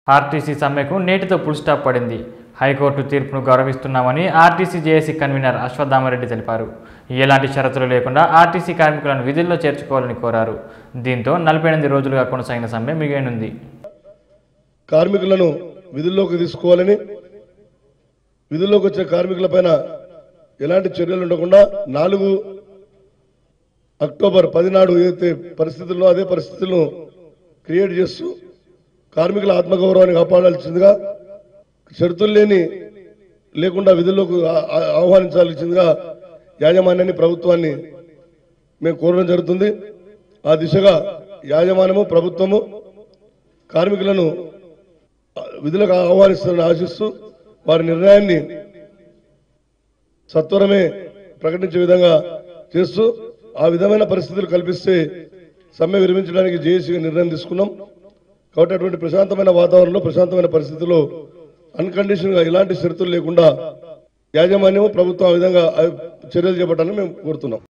RTC సమ్మెకు నేటితో full stop పడింది హైకోర్టు తీర్పును గౌరవిస్తున్నామని ఆర్టీసీ జేఏసీ కన్వీనర్ అశ్వత్థామరెడ్డి తెలిపారు ఎలాంటి షరతులు లేకుండా ఆర్టీసీ కార్మికులను విధుల్లో చేర్చుకోవాలని కోరారు దీంతో నలభై ఎనిమిది రోజులుగా కొనసాగిన సమ్మె మిగిలినుంది కార్మికులను విధుల్లోకి తీసుకోవాలని విధుల్లోకి వచ్చే కార్మికులపైన ఎలాంటి చర్యలు ఉండకుండా నాలుగు అక్టోబర్ పది నాడు ఏదైతే పరిస్థితుల్లో అదే పరిస్థితులను క్రియేట్ చేస్తూ కార్మికుల ఆత్మగౌరవాన్ని కాపాడాల్సిందిగా షరతులు లేని లేకుండా విధుల్లోకి ఆ- ఆ- ఆహ్వానించాల్సిందిగా యాజమాన్యాన్ని ప్రభుత్వాన్ని మేము కోరడం జరుగుతుంది ఆ దిశగా యాజమాన్యము ప్రభుత్వము కార్మికులను విధులకు ఆహ్వానిస్తారని ఆశిస్తూ వారి నిర్ణయాన్ని సత్వరమే ప్రకటించే విధంగా చేస్తూ ఆ విధమైన పరిస్థితులు కల్పిస్తే సమ్మె విరమించడానికి జేఏసీగా నిర్ణయం తీసుకున్నాం కాబట్టి అటువంటి ప్రశాంతమైన వాతావరణంలో ప్రశాంతమైన పరిస్థితుల్లో అన్కండిషన్ గా ఎలాంటి షరతులు లేకుండా యాజమాన్యం ప్రభుత్వం ఆ విధంగా ఆ చర్యలు చేపట్టాలని మేము కోరుతున్నాం